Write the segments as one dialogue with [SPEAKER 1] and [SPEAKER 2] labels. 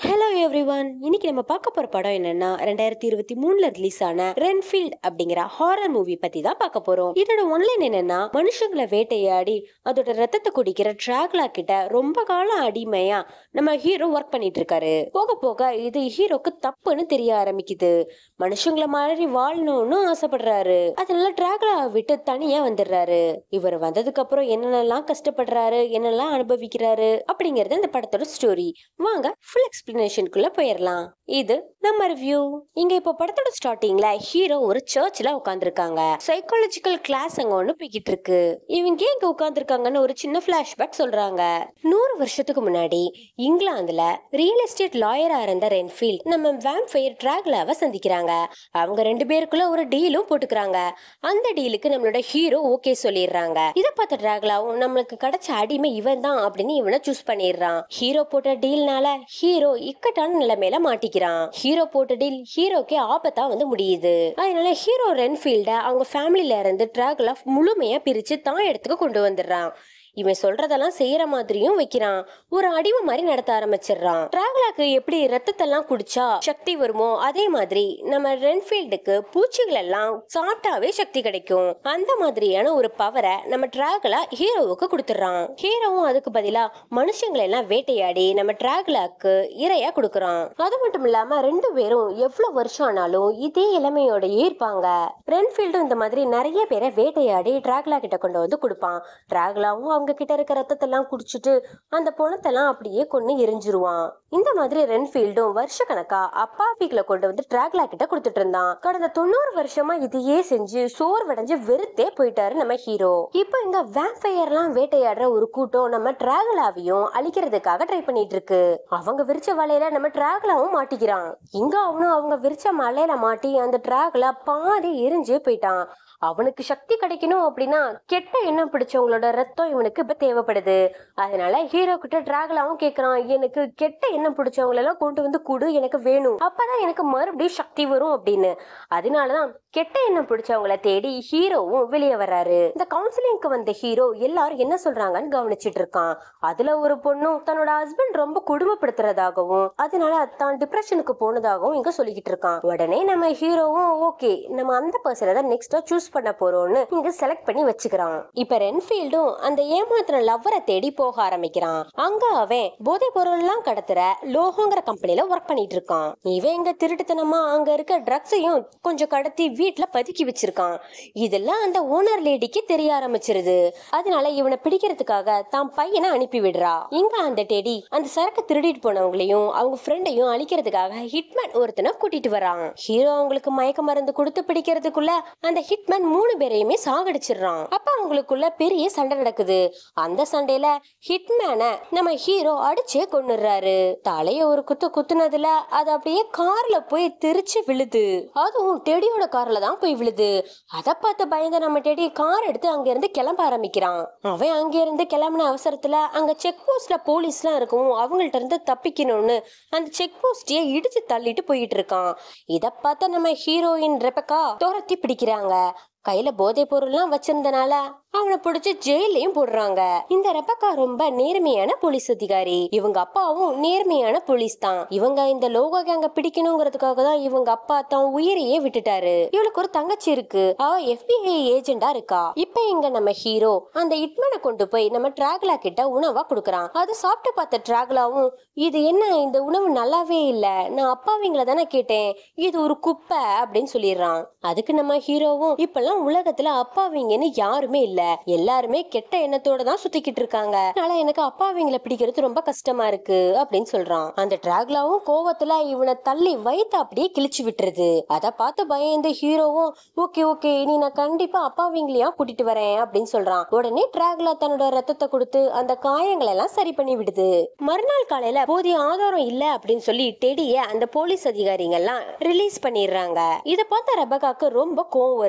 [SPEAKER 1] hello every one இன்னைக்கு நம்ம பார்க்க போற படம் என்னன்னா ரெண்டாயிரத்தி இருபத்தி மூணுல ரிலீஸ் ஆன ரென்ஃபீல்ட் அப்படிங்கிற ஹாரர் மூவி பத்தி தான் பார்க்க போறோம் இதோட ஒன்லைன் என்னன்னா மனுஷங்களை வேட்டையாடி அதோட ரத்தத்தை குடிக்கிற டிராகுலா கிட்ட ரொம்ப காலம் அடிமையா நம்ம ஹீரோ ஒர்க் பண்ணிட்டு இருக்காரு போக போக இது ஹீரோக்கு தப்புன்னு தெரிய ஆரம்பிக்குது மனுஷங்கள மாதிரி வாழணும்னு ஆசைப்படுறாரு அதனால டிராகுலா விட்டு தனியா வந்துடுறாரு இவர் வந்ததுக்கு அப்புறம் என்னென்னலாம் கஷ்டப்படுறாரு என்னெல்லாம் அனுபவிக்கிறாரு அப்படிங்கறது இந்த படத்தோட ஸ்டோரி வாங்க ஃபுல் எக்ஸ்பிளனேஷனுக்குள்ள போயிடலாம் இது நம்ம ரிவ்யூ இங்க இப்போ படத்தோட ஸ்டார்டிங்ல ஹீரோ ஒரு சர்ச்ல உட்காந்துருக்காங்க சைக்காலஜிக்கல் கிளாஸ் அங்க ஒண்ணு போய்கிட்டு இருக்கு இவங்க ஏன் இங்க உட்காந்துருக்காங்கன்னு ஒரு சின்ன பிளாஷ்பேக் சொல்றாங்க நூறு வருஷத்துக்கு முன்னாடி இங்கிலாந்துல ரியல் எஸ்டேட் லாயரா இருந்த ரென்ஃபீல்ட் நம்ம வேம்பயர் டிராகுலாவை சந்திக்கிறாங்க அவங்க ரெண்டு பேருக்குள்ள ஒரு டீலும் போட்டுக்கிறாங்க அந்த டீலுக்கு நம்மளோட ஹீரோ ஓகே சொல்லிடுறாங்க இத பார்த்த டிராகுலாவும் நம்மளுக்கு கிடைச்ச அடிமை இவன் தான் அப்படின்னு இவனை சூஸ் பண்ணிடுறான் ஹீரோ போட்ட டீல்னால ஹீரோ இக்கட்டான நிலைமையில மாட்டிக்கிறான் ஹீரோ போட்ட டீல் ஹீரோக்கே ஆபத்தா வந்து முடியுது அதனால ஹீரோ ரென்ஃபீல்ட அவங்க ஃபேமிலில இருந்து டிராகுலா முழுமையா பிரிச்சு தான் இடத்துக்கு கொண்டு வந்துடுறான் இவன் சொல்றதெல்லாம் செய்யற மாதிரியும் வைக்கிறான் ஒரு அடிமை மாதிரி நடத்த ஆரம்பிச்சிடுறான் டிராகுலாக்கு எப்படி ரத்தத்தெல்லாம் குடிச்சா சக்தி வருமோ அதே மாதிரி நம்ம ரென்ஃபீல்டுக்கு பூச்சிகள் எல்லாம் சாப்பிட்டாவே சக்தி கிடைக்கும் அந்த மாதிரியான ஒரு பவரை நம்ம டிராகுலா ஹீரோவுக்கு கொடுத்துடுறான் ஹீரோவும் அதுக்கு பதிலா மனுஷங்களை எல்லாம் வேட்டையாடி நம்ம டிராகுலாக்கு இரையா கொடுக்குறான் அது மட்டும் இல்லாம ரெண்டு பேரும் எவ்வளவு வருஷம் ஆனாலும் இதே இளமையோடயே இருப்பாங்க ரென்ஃபீல்டும் இந்த மாதிரி நிறைய பேரை வேட்டையாடி டிராகுலா கிட்ட கொண்டு வந்து கொடுப்பான் டிராகுலாவும் அவங்க கிட்ட இருக்க ரத்தத்தெல்லாம் குடிச்சிட்டு அந்த பொணத்தெல்லாம் அப்படியே கொண்டு எரிஞ்சிருவான் இந்த மாதிரி ரென்ஃபீல்டும் வருஷ கணக்கா அப்பா வீக்ல கொண்டு வந்து டிராகுலா கிட்ட கொடுத்துட்டு இருந்தான் கடந்த தொண்ணூறு வருஷமா இதையே செஞ்சு சோர்வடைஞ்சு வெறுத்தே போயிட்டாரு நம்ம ஹீரோ இப்போ இந்த வேம்பயர்லாம் வேட்டையாடுற ஒரு கூட்டம் நம்ம டிராகுலாவையும் அழிக்கிறதுக்காக ட்ரை பண்ணிட்டு இருக்கு அவங்க விரிச்ச வலையில நம்ம டிராகுலாவும் மாட்டிக்கிறான் இங்க அவனும் அவங்க விரிச்ச மலையில மாட்டி அந்த டிராகுலா பாதி எரிஞ்சு போயிட்டான் அவனுக்கு சக்தி கிடைக்கணும் அப்படின்னா கெட்ட எண்ணம் பிடிச்சவங்களோட ரத்தம் இவனுக்கு இப்ப தேவைப்படுது அதனால ஹீரோ கிட்ட டிராகலாவும் கேக்குறான் எனக்கு கெட்ட எண்ணம் பிடிச்சவங்களெல்லாம் கொண்டு வந்து கொடு எனக்கு வேணும் அப்பதான் எனக்கு மறுபடியும் சக்தி வரும் அப்படின்னு அதனாலதான் கெட்ட எண்ணம் பிடிச்சவங்கள தேடி ஹீரோவும் வெளியே வர்றாரு இந்த கவுன்சிலிங்க்கு வந்த ஹீரோ எல்லாரும் என்ன சொல்றாங்கன்னு கவனிச்சிட்டு இருக்கான் அதுல ஒரு பொண்ணும் தன்னோட ஹஸ்பண்ட் ரொம்ப கொடுமைப்படுத்துறதாகவும் அதனால தான் டிப்ரெஷனுக்கு போனதாகவும் இங்க சொல்லிக்கிட்டு இருக்கான் உடனே நம்ம ஹீரோவும் ஓகே நம்ம அந்த பர்சனை தான் நெக்ஸ்டா சூஸ் பண்ண போறோம்னு இங்க செலக்ட் பண்ணி வச்சுக்கிறான் இப்ப ரென்ஃபீல்டும் அந்த ஏமாத்தின லவ்வரை தேடி போக ஆரம்பிக்கிறான் அங்க அவன் போதை பொருள் எல்லாம் கடத்துற லோகோங்கிற கம்பெனில ஒர்க் பண்ணிட்டு இருக்கான் இவன் இங்க திருட்டுத்தனமா அங்க இருக்க ட்ரக்ஸையும் கொஞ்சம் கடத்தி வீட்டுல பதுக்கி வச்சிருக்கான் இதெல்லாம் அந்த ஓனர் லேடிக்கு தெரிய ஆரம்பிச்சிருது அதனால இவனை பிடிக்கிறதுக்காக தான் பையனை அனுப்பி விடுறா இங்க அந்த டெடி அந்த சரக்கு திருடிட்டு போனவங்களையும் அவங்க ஃப்ரெண்டையும் அழிக்கிறதுக்காக ஹிட்மேன் ஒருத்தனை கூட்டிட்டு வரான் ஹீரோ அவங்களுக்கு மயக்க மருந்து கொடுத்து பிடிக்கிறதுக்குள்ள அந்த ஹிட்மேன் மூணு பேரையுமே சாகடிச்சிடுறான் அப்ப அவங்களுக்குள்ள பெரிய சண்டை நடக்குது அந்த சண்டையில ஹிட்மேனை நம்ம ஹீரோ அடிச்சே கொன்னுடுறாரு தலைய ஒரு குத்து குத்துனதுல அது அப்படியே கார்ல போய் தெரிச்சு விழுது அதுவும் டெடியோட கார்ல தான் போய் விழுது அத பார்த்து பயந்த நம்ம டெடி கார் எடுத்து அங்க இருந்து கிளம்ப ஆரம்பிக்கிறான் அவன் அங்க இருந்து கிளம்பின அவசரத்துல அங்க செக் போஸ்ட்ல போலீஸ்லாம் இருக்கும் அவங்கள்ட்ட இருந்து தப்பிக்கணும்னு அந்த செக் போஸ்டையே இடிச்சு தள்ளிட்டு போயிட்டு இருக்கான் இத பார்த்த நம்ம ஹீரோயின் ரெபக்கா துரத்தி பிடிக்கிறாங்க கையில போதை பொருள்லாம் வச்சிருந்தனால அவனை பிடிச்சு ஜெயிலையும் போடுறாங்க இந்த ரெபக்கா ரொம்ப நேர்மையான போலீஸ் அதிகாரி இவங்க அப்பாவும் நேர்மையான போலீஸ் தான் இவங்க இந்த லோகோ கேங்க பிடிக்கணுங்கிறதுக்காக தான் இவங்க அப்பா தான் உயிரையே விட்டுட்டாரு இவளுக்கு ஒரு தங்கச்சி இருக்கு அவ எஃபிஐ ஏஜென்டா இருக்கா இப்ப இங்க நம்ம ஹீரோ அந்த இட்மனை கொண்டு போய் நம்ம டிராகுலா கிட்ட உணவா கொடுக்கறான் அது சாப்பிட்டு பார்த்த டிராகுலாவும் இது என்ன இந்த உணவு நல்லாவே இல்ல நான் அப்பாவிங்கள தானே கேட்டேன் இது ஒரு குப்பை அப்படின்னு சொல்லிடுறான் அதுக்கு நம்ம ஹீரோவும் இப்பெல்லாம் உலகத்துல அப்பாவிங்கன்னு யாருமே இல்ல எல்லாருமே கெட்ட எண்ணத்தோட தான் சுத்திக்கிட்டு இருக்காங்க அதனால எனக்கு அப்பாவிங்களை பிடிக்கிறது ரொம்ப கஷ்டமா இருக்கு அப்படின்னு சொல்றான் அந்த டிராகுலாவும் கோவத்துல இவனை தள்ளி வயித்த அப்படியே கிழிச்சு விட்டுருது அத பார்த்து பயந்து ஹீரோவும் ஓகே ஓகே இனி நான் கண்டிப்பா அப்பாவிங்களையா கூட்டிட்டு வரேன் அப்படின்னு சொல்றான் உடனே டிராகுலா தன்னோட ரத்தத்தை கொடுத்து அந்த காயங்களை எல்லாம் சரி பண்ணி விடுது மறுநாள் காலையில போதிய ஆதாரம் இல்ல அப்படின்னு சொல்லி டெடிய அந்த போலீஸ் அதிகாரிங்க எல்லாம் ரிலீஸ் பண்ணிடுறாங்க இத பார்த்த ரெபகாக்கு ரொம்ப கோவம் வருது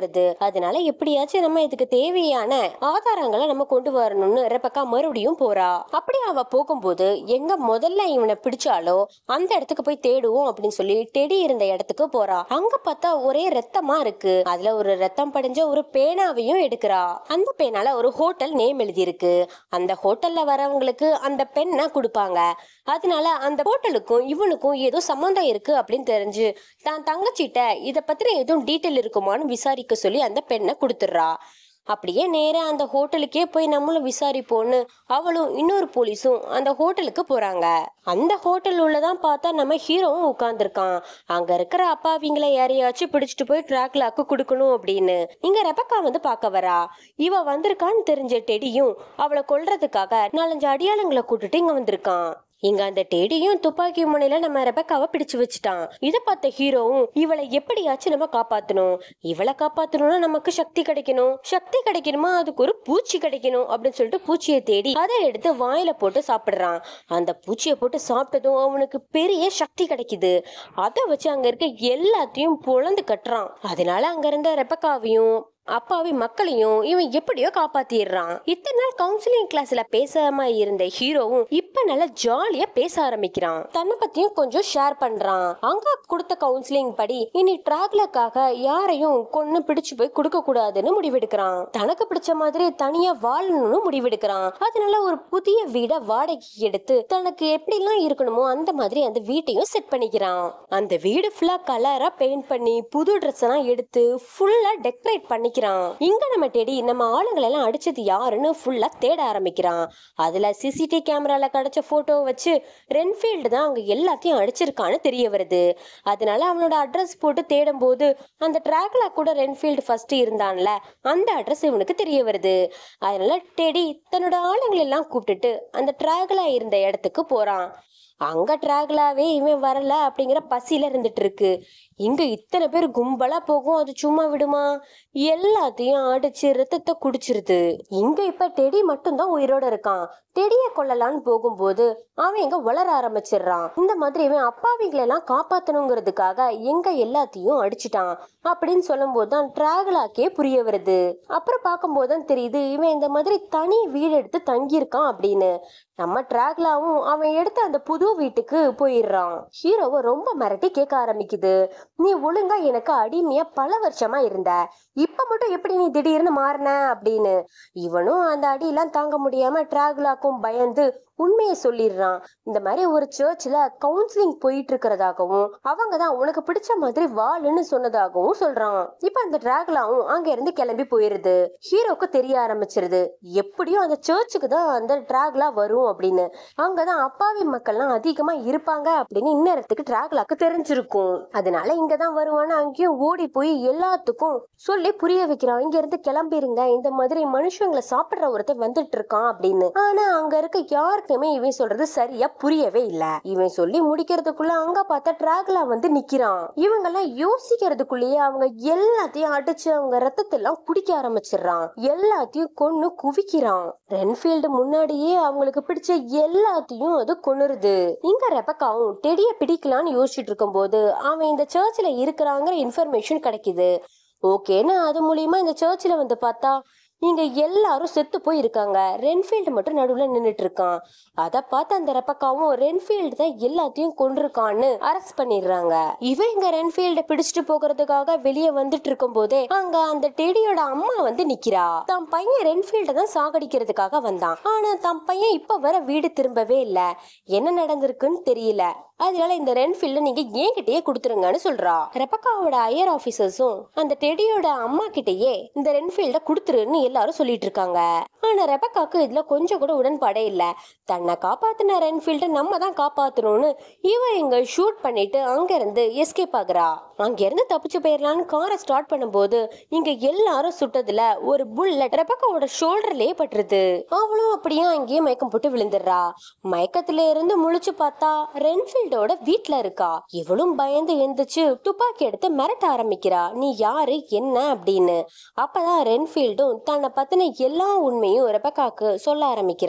[SPEAKER 1] அதனால எப்படியாச்சும் நம்ம இதுக்கு தேவையான ஆதாரங்களை நம்ம கொண்டு வரணும்னு ரெபக்கா மறுபடியும் போறா அப்படி அவ போகும்போது எங்க முதல்ல இவனை பிடிச்சாலோ அந்த இடத்துக்கு போய் தேடுவோம் அப்படின்னு சொல்லி டெடி இருந்த இடத்துக்கு போறா அங்க பார்த்தா ஒரே ரத்தமா இருக்கு அதுல ஒரு ரத்தம் படிஞ்ச ஒரு பேனாவையும் எடுக்கிறா அந்த பேனால ஒரு ஹோட்டல் நேம் எழுதி இருக்கு அந்த ஹோட்டல்ல வரவங்களுக்கு அந்த பெண்ணை கொடுப்பாங்க அதனால அந்த ஹோட்டலுக்கும் இவனுக்கும் ஏதோ சம்மந்தம் இருக்கு அப்படின்னு தெரிஞ்சு தான் தங்கச்சிட்ட இத பத்தின எதுவும் டீட்டெயில் இருக்குமான்னு விசாரிக்க சொல்லி அந்த பெண்ணை கொடுத்துட்றா அப்படியே நேரா அந்த ஹோட்டலுக்கே போய் நம்மளும் விசாரிப்போன்னு அவளும் இன்னொரு போலீஸும் அந்த ஹோட்டலுக்கு போறாங்க அந்த ஹோட்டல் உள்ளதான் பார்த்தா நம்ம ஹீரோவும் உட்கார்ந்துருக்கான் அங்க இருக்கிற அப்பாவிங்களை யாரையாச்சும் பிடிச்சிட்டு போய் ட்ராக்லாக்கு கொடுக்கணும் அப்படின்னு இங்க ரெபக்கா வந்து பார்க்க வரா இவ வந்திருக்கான்னு தெரிஞ்ச டெடியும் அவளை கொல்றதுக்காக நாலஞ்சு அடியாளங்களை கூட்டிட்டு இங்க வந்திருக்கான் இங்க அந்த டெடியும் துப்பாக்கி முனையில நம்ம ரெபக்காவை பிடிச்சு வச்சுட்டான் இத பார்த்த ஹீரோவும் இவளை எப்படியாச்சும் நம்ம காப்பாத்தணும் இவளை காப்பாத்தணும்னா நமக்கு சக்தி கிடைக்கணும் சக்தி கிடைக்கணுமா அதுக்கு ஒரு பூச்சி கிடைக்கணும் அப்படின்னு சொல்லிட்டு பூச்சியை தேடி அதை எடுத்து வாயில போட்டு சாப்பிடுறான் அந்த பூச்சியை போட்டு சாப்பிட்டதும் அவனுக்கு பெரிய சக்தி கிடைக்குது அதை வச்சு அங்க இருக்க எல்லாத்தையும் பொழந்து கட்டுறான் அதனால அங்க இருந்த ரெபக்காவையும் அப்பாவி மக்களையும் இவன் எப்படியோ காப்பாத்திடுறான் இத்தனை நாள் கவுன்சிலிங் கிளாஸ்ல பேசாம இருந்த ஹீரோவும் இப்ப நல்லா ஜாலியா பேச ஆரம்பிக்கிறான் தன்னை பத்தியும் கொஞ்சம் ஷேர் பண்றான் அங்க கொடுத்த கவுன்சிலிங் படி இனி டிராக்லக்காக யாரையும் கொன்னு பிடிச்சு போய் கொடுக்க கூடாதுன்னு முடிவெடுக்கிறான் தனக்கு பிடிச்ச மாதிரி தனியா வாழணும்னு முடிவெடுக்கிறான் அதனால ஒரு புதிய வீட வாடகைக்கு எடுத்து தனக்கு எப்படிலாம் இருக்கணுமோ அந்த மாதிரி அந்த வீட்டையும் செட் பண்ணிக்கிறான் அந்த வீடு ஃபுல்லா கலரா பெயிண்ட் பண்ணி புது ட்ரெஸ் எல்லாம் எடுத்து ஃபுல்லா டெக்கரேட் பண்ணிக்கிறான் இங்க நம்ம டெடி நம்ம ஆளுங்களை எல்லாம் அடிச்சது யாருன்னு ஃபுல்லா தேட ஆரம்பிக்கிறான் அதுல சிசிடிவி கேமரால கிடைச்ச போட்டோ வச்சு ரென்ஃபீல்டு தான் அவங்க எல்லாத்தையும் அடிச்சிருக்கான்னு தெரிய வருது அதனால அவனோட அட்ரஸ் போட்டு தேடும் போது அந்த ட்ராக்ல கூட ரென்ஃபீல்டு ஃபர்ஸ்ட் இருந்தான்ல அந்த அட்ரஸ் இவனுக்கு தெரிய வருது அதனால டெடி தன்னோட ஆளுங்களை எல்லாம் கூப்பிட்டுட்டு அந்த ட்ராக்ல இருந்த இடத்துக்கு போறான் அங்க ட்ராக்லாவே இவன் வரல அப்படிங்கிற பசியில இருந்துட்டு இருக்கு இங்க இத்தனை பேர் கும்பலா போகும் அது சும்மா விடுமா எல்லாத்தையும் அடிச்சு ரத்தத்தை குடிச்சிருது இங்க இப்ப டெடி மட்டும்தான் உயிரோட இருக்கான் டெடிய கொல்லலான்னு போகும்போது அவன் எங்க வளர ஆரம்பிச்சிடுறான் இந்த மாதிரி இவன் அப்பாவிங்களை எல்லாம் காப்பாத்தணுங்கிறதுக்காக எங்க எல்லாத்தையும் அடிச்சிட்டான் அப்படின்னு சொல்லும் போதுதான் டிராகலாக்கே புரிய வருது அப்புறம் பார்க்கும்போது தான் தெரியுது இவன் இந்த மாதிரி தனி வீடு எடுத்து தங்கியிருக்கான் அப்படின்னு நம்ம டிராக்லாவும் அவன் எடுத்த அந்த புது வீட்டுக்கு போயிடுறான் ஹீரோவை ரொம்ப மிரட்டி கேட்க ஆரம்பிக்குது நீ ஒழுங்கா எனக்கு அடிமையா பல வருஷமா இருந்த இப்ப மட்டும் எப்படி நீ திடீர்னு மாறின அப்படின்னு இவனும் அந்த அடியெல்லாம் தாங்க முடியாம டிராகுலாக்கும் பயந்து உண்மையை சொல்லிடுறான் இந்த மாதிரி ஒரு சர்ச்சில் கவுன்சிலிங் போயிட்டு இருக்கிறதாகவும் அவங்க தான் உனக்கு பிடிச்ச மாதிரி வாழுன்னு சொன்னதாகவும் சொல்றான் இப்ப அந்த டிராகுலாவும் அங்க இருந்து கிளம்பி போயிருது ஹீரோக்கு தெரிய ஆரம்பிச்சிருது எப்படியும் அந்த சர்ச்சுக்கு தான் அந்த டிராகுலா வரும் அப்படின்னு அங்கதான் அப்பாவி மக்கள்லாம் அதிகமா இருப்பாங்க அப்படின்னு இந்நேரத்துக்கு டிராகுலாக்கு தெரிஞ்சிருக்கும் அதனால இங்க தான் வருவான்னு அங்கேயும் ஓடி போய் எல்லாத்துக்கும் சொல்லி புரிய வைக்கிறான் இங்க இருந்து கிளம்பிருங்க இந்த மாதிரி மனுஷங்களை சாப்பிடுற ஒருத்தன் வந்துட்டு இருக்கான் அப்படின்னு ஆனா அங்க இருக்க யாருக்குமே இவன் சொல்றது சரியா புரியவே இல்ல இவன் சொல்லி முடிக்கிறதுக்குள்ள அங்க பார்த்தா டிராக்லா வந்து நிக்கிறான் இவங்க எல்லாம் யோசிக்கிறதுக்குள்ளேயே அவங்க எல்லாத்தையும் அடிச்சு அவங்க ரத்தத்தை எல்லாம் குடிக்க ஆரம்பிச்சிடுறான் எல்லாத்தையும் கொன்னு குவிக்கிறான் ரென்ஃபீல்டு முன்னாடியே அவங்களுக்கு பிடிச்ச எல்லாத்தையும் அது கொன்னுருது இங்க ரெபக்காவும் டெடிய பிடிக்கலான்னு யோசிச்சுட்டு இருக்கும்போது அவன் இந்த சர்ச்சில் இருக்கிறாங்கிற இன்ஃபர்மேஷன் கிடைக்குது ஓகேன்னு அது மூலியமா இந்த சர்ச்சில் வந்து பார்த்தா இங்க எல்லாரும் செத்து போய் இருக்காங்க ரென்ஃபீல்டு மட்டும் நடுவுல நின்னுட்டு இருக்கான் அதை பார்த்து அந்த ரெப்பக்காவும் ரென்ஃபீல்டு தான் எல்லாத்தையும் கொண்டிருக்கான்னு அரெஸ்ட் பண்ணிடுறாங்க இவன் இங்க ரென்ஃபீல்ட பிடிச்சிட்டு போகிறதுக்காக வெளியே வந்துட்டு இருக்கும் போதே அங்க அந்த டெடியோட அம்மா வந்து நிக்கிறா தன் பையன் ரென்ஃபீல்ட தான் சாகடிக்கிறதுக்காக வந்தான் ஆனா தன் பையன் இப்ப வர வீடு திரும்பவே இல்ல என்ன நடந்திருக்குன்னு தெரியல அதனால இந்த ரென்ஃபீல்ட நீங்க என்கிட்டயே கொடுத்துருங்கன்னு சொல்றா ரெபக்காவோட ஐயர் ஆபீசர்ஸும் அந்த டெடியோட அம்மா கிட்டயே இந்த ரென்ஃபீல்ட கொடுத்துருன்னு எல்லாரும் சொல்லிட்டு இருக்காங்க ஆனா ரெபக்காக்கு இதுல கொஞ்சம் கூட உடன்பாடே இல்ல தன்னை காப்பாத்தின ரென்ஃபீல்ட நம்ம தான் காப்பாத்தணும்னு இவ இங்க ஷூட் பண்ணிட்டு அங்க இருந்து எஸ்கேப் ஆகுறா அங்க இருந்து தப்பிச்சு போயிடலான்னு காரை ஸ்டார்ட் பண்ணும்போது இங்க எல்லாரும் சுட்டதுல ஒரு புல்லட் ரெபக்காவோட ஷோல்டர்லயே பட்டுருது அவளும் அப்படியே அங்கேயே மயக்கம் போட்டு விழுந்துடுறா மயக்கத்துல இருந்து முழிச்சு பார்த்தா ரென்ஃபீல்டோட வீட்ல இருக்கா இவளும் பயந்து எழுந்துச்சு துப்பாக்கி எடுத்து மிரட்ட ஆரம்பிக்கிறா நீ யாரு என்ன அப்படின்னு அப்பதான் ரென்ஃபீல்டும் தன்னை பத்தின எல்லா உண்மையும் ரெபக்காக்கு சொல்ல ஆரம்பிக்கிறான்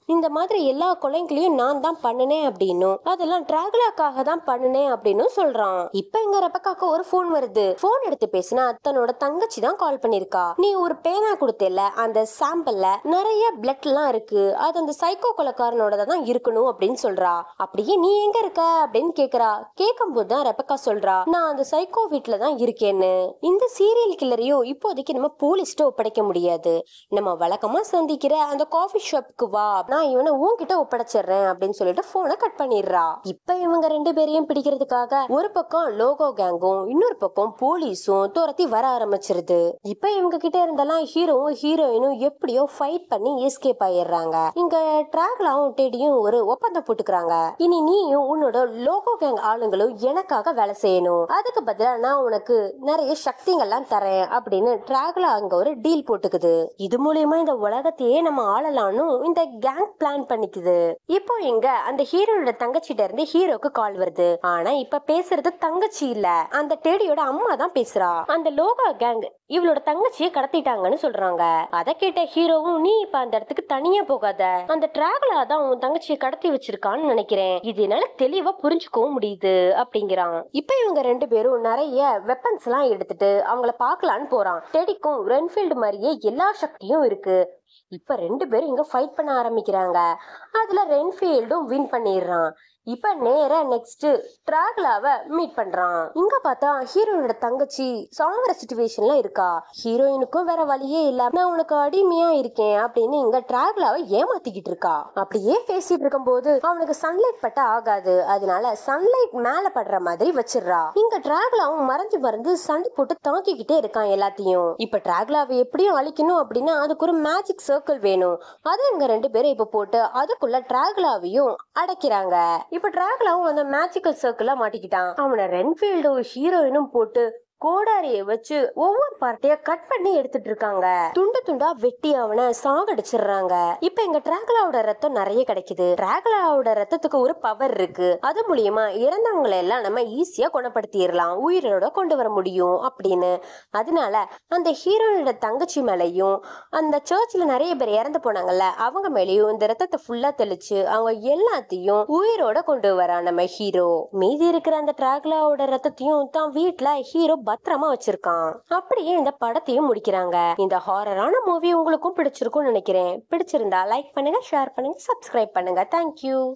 [SPEAKER 1] இந்த மாதிரி எல்லா கொலைங்களையும் நான் தான் பண்ணினேன் அப்படின்னும் அதெல்லாம் டிராகுலாக்காக தான் பண்ணினேன் அப்படின்னு சொல்றான் இப்ப எங்க ரெபக்காக்கு ஒரு ஃபோன் வருது ஃபோன் எடுத்து பேசினா தன்னோட தங்கச்சி தான் கால் பண்ணிருக்கா நீ ஒரு பேனா கொடுத்தல அந்த சாம்பிள்ல நிறைய பிளட் எல்லாம் இருக்கு அது அந்த சைக்கோ கொலைக்காரனோட தான் இருக்கணும் அப்படின்னு சொல்றா அப்படியே நீ எங்க இருக்க அப்படின்னு கேக்குறா கேட்கும் போது தான் ரெபக்கா சொல்றா நான் அந்த சைக்கோ வீட்ல தான் இருக்கேன்னு இந்த சீரியல் கில்லரையும் இப்போதைக்கு நம்ம போலீஸ்ட்ட ஒப்படைக்க முடியாது நம்ம வழக்கமா சந்திக்கிற அந்த காஃபி ஷாப்க்கு வா நான் இவனை உன்கிட்ட ஒப்படைச்சிடுறேன் அப்படின்னு சொல்லிட்டு போனை கட் பண்ணிடுறா இப்ப இவங்க ரெண்டு பேரையும் பிடிக்கிறதுக்காக ஒரு பக்கம் லோகோ கேங்கும் இன்னொரு பக்கம் போலீஸும் துரத்தி வர ஆரம்பிச்சிருது இப்ப இவங்க கிட்ட இருந்தெல்லாம் ஹீரோவும் ஹீரோயினும் எப்படியோ ஃபைட் பண்ணி எஸ்கேப் ஆயிடுறாங்க இங்க டிராகலாவும் டெடியும் ஒரு ஒப்பந்தம் போட்டுக்கிறாங்க இனி நீயும் உன்னோட லோகோ கேங் ஆளுங்களும் எனக்காக வேலை செய்யணும் அதுக்கு பதிலா நான் உனக்கு நிறைய சக்திகள்லாம் தரேன் அப்படின்னு டிராகலா அங்க ஒரு டீல் போட்டுக்குது இது மூலியமா இந்த உலகத்தையே நம்ம ஆளலாம்னு இந்த கேங் பிளான் பண்ணிக்குது இப்போ எங்க அந்த ஹீரோட தங்கச்சிட்ட இருந்து ஹீரோக்கு கால் வருது ஆனா இப்ப பேசுறது தங்கச்சி இல்ல அந்த டேடியோட அம்மா தான் பேசுறா அந்த லோகா கேங் இவளோட தங்கச்சியை கடத்திட்டாங்கன்னு சொல்றாங்க அத கேட்ட ஹீரோவும் நீ இப்ப அந்த இடத்துக்கு தனியா போகாத அந்த டிராகலா தான் உன் தங்கச்சியை கடத்தி வச்சிருக்கான்னு நினைக்கிறேன் இது என்னால தெளிவா புரிஞ்சுக்கவும் முடியுது அப்படிங்கிறான் இப்ப இவங்க ரெண்டு பேரும் நிறைய வெப்பன்ஸ் எல்லாம் எடுத்துட்டு அவங்கள பார்க்கலான்னு போறான் டெடிக்கும் ரென்ஃபீல்டு மாதிரியே எல்லா சக்தியும் இருக்கு இப்ப ரெண்டு பேரும் இங்க ஃபைட் பண்ண ஆரம்பிக்கிறாங்க அதுல ரென்ஃபீல்டும் வின் பண்ணிடுறான் இப்ப நேரா நெக்ஸ்ட் டிராகலாவ மீட் பண்றான் இங்க பார்த்தா ஹீரோயினோட தங்கச்சி சாவர சுச்சுவேஷன்ல இருக்கா ஹீரோயினுக்கும் வேற வழியே இல்ல நான் உனக்கு அடிமையா இருக்கேன் அப்படின்னு இங்க டிராகலாவை ஏமாத்திக்கிட்டு இருக்கா அப்படியே பேசிட்டு இருக்கும்போது அவனுக்கு சன்லைட் பட்டா ஆகாது அதனால சன்லைட் மேல படுற மாதிரி வச்சிடுறா இங்க டிராகலாவும் மறைஞ்சு மறைஞ்சு சண்டை போட்டு தாக்கிக்கிட்டே இருக்கான் எல்லாத்தையும் இப்ப டிராகலாவை எப்படியும் அழிக்கணும் அப்படின்னா அதுக்கு ஒரு மேஜிக் சர்க்கிள் வேணும் அது இங்க ரெண்டு பேரும் இப்ப போட்டு அதுக்குள்ள டிராகலாவையும் அடைக்கிறாங்க இப்ப டிராகலாவும் அந்த மேஜிக்கல் சர்க்கிள்ல மாட்டிக்கிட்டான் அவனை ரென்ஃபீல்டும் ஹீரோயினும் போட்டு கோடாரிய வச்சு ஒவ்வொரு பார்ட்டியா கட் பண்ணி எடுத்துட்டு இருக்காங்க துண்டு துண்டா வெட்டி அவனை சாகடிச்சிடுறாங்க இப்ப எங்க டிராகலாவோட ரத்தம் நிறைய கிடைக்குது டிராகலாவோட ரத்தத்துக்கு ஒரு பவர் இருக்கு அது மூலியமா இறந்தவங்களை எல்லாம் நம்ம ஈஸியா குணப்படுத்திடலாம் உயிரோட கொண்டு வர முடியும் அப்படின்னு அதனால அந்த ஹீரோனோட தங்கச்சி மேலையும் அந்த சர்ச்சில் நிறைய பேர் இறந்து போனாங்கல்ல அவங்க மேலேயும் இந்த ரத்தத்தை ஃபுல்லா தெளிச்சு அவங்க எல்லாத்தையும் உயிரோட கொண்டு வரான் நம்ம ஹீரோ மீதி இருக்கிற அந்த டிராகுலாவோட ரத்தத்தையும் தான் வீட்ல ஹீரோ பத்திரமா வச்சிருக்கான் அப்படியே இந்த படத்தையும் முடிக்கிறாங்க இந்த ஹாரரான மூவி உங்களுக்கும் பிடிச்சிருக்கும்னு நினைக்கிறேன் பிடிச்சிருந்தா லைக் பண்ணுங்க ஷேர் பண்ணுங்க சப்ஸ்கிரைப் பண்ணுங்க தேங்க்யூ